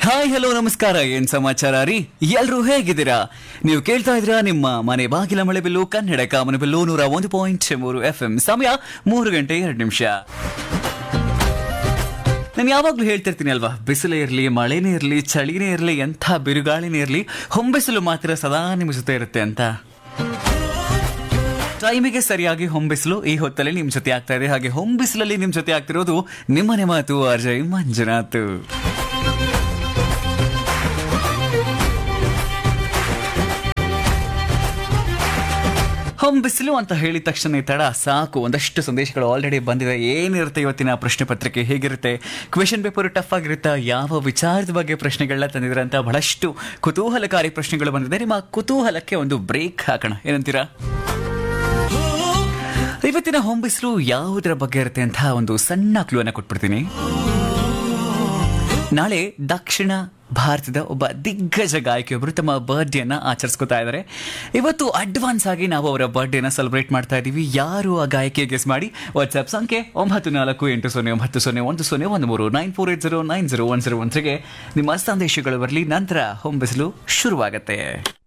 hi hello ನಮಸ್ಕಾರ ಏನ್ ಸಮಾಚಾರ ರೀ ಎಲ್ರು ಹೇಗಿದ್ದೀರಾ ನೀವು ಕೇಳ್ತಾ ಇದ್ದೀರಾ ನಿಮ್ಮ ಮನೆ ಬಾಗಿಲ ಮಳೆ ಬಿಲ್ಲು ಕನ್ನಡ ಕಾಮನ ಬಿಲ್ಲು ನೂರ ಒಂದು ಪಾಯಿಂಟ್ ಮೂರು ಎಫ್ ಎಂ ಸಮಯ ಮೂರು ಗಂಟೆ ಎರಡು ನಿಮಿಷ ನಾನು ಯಾವಾಗ್ಲೂ ಹೇಳ್ತಿರ್ತೀನಿ ಅಲ್ವಾ ಬಿಸಿಲೇ ಇರಲಿ ಮಳೆನೇ ಇರಲಿ ಚಳಿನೇ ಇರಲಿ ಎಂಥ ಬಿರುಗಾಳಿನೇ ಇರಲಿ ಹೊಂಬಿಸಿಲು ಮಾತ್ರ ಸದಾ ನಿಮ್ಮ ಜೊತೆ ಇರುತ್ತೆ ಅಂತ ಟೈಮಿಗೆ ಸರಿಯಾಗಿ ಹೊಂಬಿಸಿಲು ಈ ಹೊತ್ತಲ್ಲಿ ನಿಮ್ ಜೊತೆ ಆಗ್ತಾ ಇದೆ ಹಾಗೆ ಹೊಂಬಿಸಿಲಲ್ಲಿ ನಿಮ್ ಜೊತೆ ಆಗ್ತಿರೋದು ನಿಮ್ಮನೆ ಮಾತು ಅಜಯ್ ಮಂಜುನಾಥ್ ಹೊಂಬಿಸಿಲು ಅಂತ ಹೇಳಿದ ತಕ್ಷಣ ತಡ ಸಾಕು ಒಂದಷ್ಟು ಸಂದೇಶಗಳು ಆಲ್ರೆಡಿ ಬಂದಿದೆ ಏನಿರುತ್ತೆ ಇವತ್ತಿನ ಪ್ರಶ್ನೆ ಪತ್ರಿಕೆ ಹೇಗಿರುತ್ತೆ ಕ್ವೆಶನ್ ಪೇಪರ್ ಟಫ್ ಆಗಿರುತ್ತಾ ಯಾವ ವಿಚಾರದ ಬಗ್ಗೆ ಪ್ರಶ್ನೆಗಳನ್ನ ತಂದಿದ್ರೆ ಅಂತ ಬಹಳಷ್ಟು ಕುತೂಹಲಕಾರಿ ಪ್ರಶ್ನೆಗಳು ಬಂದಿದೆ ನಿಮ್ಮ ಕುತೂಹಲಕ್ಕೆ ಒಂದು ಬ್ರೇಕ್ ಹಾಕೋಣ ಏನಂತೀರಾ ಇವತ್ತಿನ ಹೊಂಬಿಸಿಲು ಯಾವುದರ ಬಗ್ಗೆ ಇರುತ್ತೆ ಅಂತ ಒಂದು ಸಣ್ಣ ಕ್ಲೂ ಅನ್ನ ಕೊಟ್ಬಿಡ್ತೀನಿ ನಾಳೆ ದಕ್ಷಿಣ ಭಾರತದ ಒಬ್ಬ ದಿಗ್ಗಜ ಗಾಯಕಿಯೊಬ್ಬರು ತಮ್ಮ ಬರ್ಡೇನ ಆಚರಿಸ್ಕೊತಾ ಇದ್ದಾರೆ ಇವತ್ತು ಅಡ್ವಾನ್ಸ್ ಆಗಿ ನಾವು ಅವರ ಬರ್ಡೇನ ಸೆಲೆಬ್ರೇಟ್ ಮಾಡ್ತಾ ಇದ್ದೀವಿ ಯಾರು ಆ ಗಾಯಕಿಯ ಗೆಸ್ ಮಾಡಿ ವಾಟ್ಸ್ಆಪ್ ಸಂಖ್ಯೆ ಒಂಬತ್ತು ನಾಲ್ಕು ಎಂಟು ಸೊನ್ನೆ ಒಂಬತ್ತು ಸೊನ್ನೆ ಒಂದು ಸೊನ್ನೆ ಒಂದು ಮೂರು nine four eight zero nine zero one zero one ತ್ರೀಗೆ ನಿಮ್ಮ ಸಂದೇಶಗಳು ಬರಲಿ ನಂತರ ಹೊಂಬಿಸಲು ಶುರುವಾಗತ್ತೆ